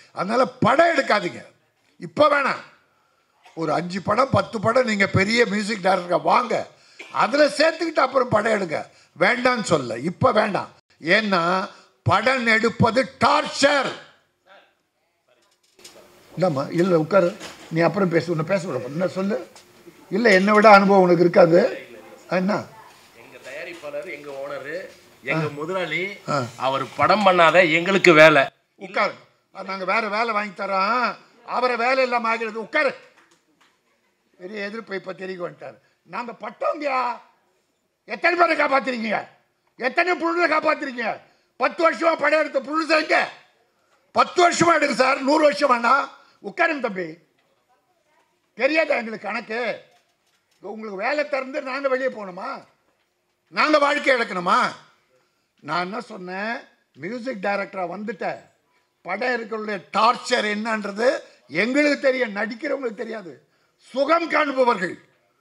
அதனால படம் எடுக்காதீங்க இப்போ வேணாம் ஒரு அஞ்சு படம் பத்து படம் நீங்கள் பெரிய மியூசிக் டைரக்டர் வாங்க அதில் சேர்த்துக்கிட்டு அப்புறம் படம் எடுங்க வேண்டாம்னு சொல்ல இப்போ வேண்டாம் ஏன்னா படம் எடுப்பது டார்ச்சர் இல்லைம்மா இல்லை உட்காரு நீ அப்புறம் பேசு உன்னை பேச விட என்ன சொல்லு இல்லை என்னை விட அனுபவம் உனக்கு இருக்காது என்ன எங்க தயாரிப்பாளர் எங்க ஓனரு எங்க முதலாளி ஆ. அவர் படம் பண்ணாத எங்களுக்கு வேலை உட்காரு நாங்கள் வேற வேலை வாங்கி தரோம் அவரை வேலை இல்லாமல் ஆகிறது உட்காரு பெரிய எதிர்ப்பு இப்போ தெரிய வந்துட்டார் நாங்கள் பட்டோங்கயா எத்தனை பேரை காப்பாத்துறீங்க எத்தனை புழுதை காப்பாத்துறீங்க பத்து வருஷமா படம் எடுத்த புழுசை எங்க பத்து வருஷமா எடுக்கு சார் நூறு வருஷம் வேணாம் உட்காருங்க தம்பி தெரியாதா எங்களுக்கு கணக்கு உங்களுக்கு வேலை திறந்து நாங்கள் வெளியே போகணுமா நாங்கள் வாழ்க்கை இழக்கணுமா நான் என்ன சொன்னேன் மியூசிக் டைரக்டராக வந்துட்டேன் படம் இருக்கிற டார்ச்சர் என்னன்றது எங்களுக்கு தெரியும் நடிக்கிறவங்களுக்கு தெரியாது சுகம் காண்பவர்கள்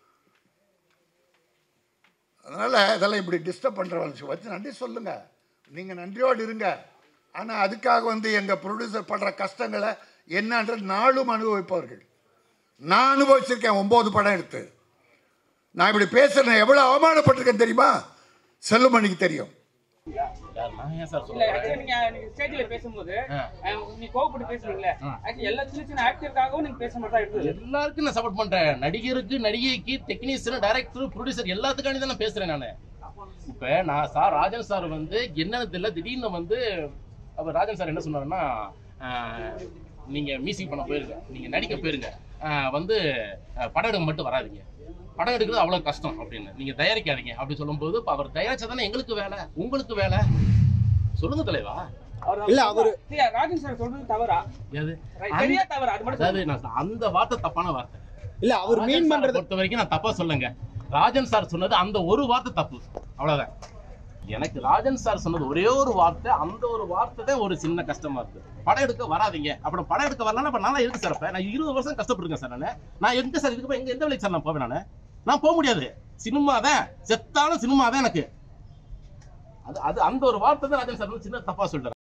அதனால் இதெல்லாம் இப்படி டிஸ்டர்ப் பண்ணுறவங்க வச்சு நன்றி சொல்லுங்க நீங்கள் நன்றியோடு இருங்க ஆனால் அதுக்காக வந்து எங்கள் ப்ரொடியூசர் படுற கஷ்டங்களை என்னன்றது நாளும் அனுபவிப்பவர்கள் நான் அனுபவிச்சிருக்கேன் ஒம்பது படம் எடுத்து நான் இப்படி பேசுகிறேன் எவ்வளோ அவமானப்பட்டிருக்கேன் தெரியுமா செல்லுமணிக்கு தெரியும் நான் ஏன் சார் இல்ல சொல்றேன் actually நீங்க நீங்க ஸ்டேஜ்ல பேசும்போது ஆ. அஹ், நீ கோவப்பட்டு பேசுறீங்களே ஆ. actually எல்லா சின்ன சின்ன ஆக்டருக்காகவும் நீங்க பேச மாதிரி தான் இருந்தது எல்லாருக்கும் நான் சப்போர்ட் பண்றேன் நடிகருக்கு நடிகைக்கு டெக்னீஷியன் டைரக்டர் ப்ரொடியூசர் எல்லாத்துக்காண்டி தான் நான் பேசுறேன் நான் இப்ப நான் சார் ராஜன் சார் வந்து என்னன்னு தெரியல திடீர்னு வந்து அவர் ராஜன் சார் என்ன சொன்னாருன்னா ஆஹ், நீங்க மியூசிக் பண்ண போயிருங்க நீங்க நடிக்க போயிருங்க ஆஹ், வந்து ஆஹ், படம் எடுக்க மட்டும் வராதீங்க படம் எடுக்கிறது அவ்வளவு கஷ்டம் அப்படின்னு நீங்க தயாரிக்காதீங்க அப்படி சொல்லும்போது இப்ப அவர் தயாரிச்சா தானே எங்களுக்கு வேலை உங்களுக்கு வேலை சொல்லுங்க தலைவா அவர் இல்ல, அவரு- இல்ல, ராஜன் சார் சொல்றது தவறா எது சரியா தவறா அது மட்டும் அதாவது நான் அந்த வார்த்தை தப்பான வார்த்தை இல்ல அவர் ராஜன் மீன் சாரை பண்றது பொறுத்த வரைக்கும் நான் தப்பா சொல்லுங்க ராஜன் சார் சொன்னது அந்த ஒரு வார்த்தை தப்பு அவ்வளவுதான் எனக்கு ராஜன் சார் சொன்னது ஒரே ஒரு வார்த்தை அந்த ஒரு வார்த்தை தான் ஒரு சின்ன கஷ்டமா இருக்கு படம் எடுக்க வராதீங்க அப்புறம் படம் எடுக்க வரலன்னா அப்ப நல்லா இருக்கு சார் அப்ப நான் இருபது வருஷம் கஷ்டப்பட்டிருக்கேன் சார் நான் நான் எங்க சார் இதுக்கு எங்க எந்த வேலைக்கு சார் நான் போவேன் நான் நான் போக முடியாது சினிமா தான் செத்தாலும் சினிமா தான் எனக்கு அது அது அந்த ஒரு வார்த்தை தான் ராஜன் சார் வந்து சின்ன தப்பா சொல்றாரு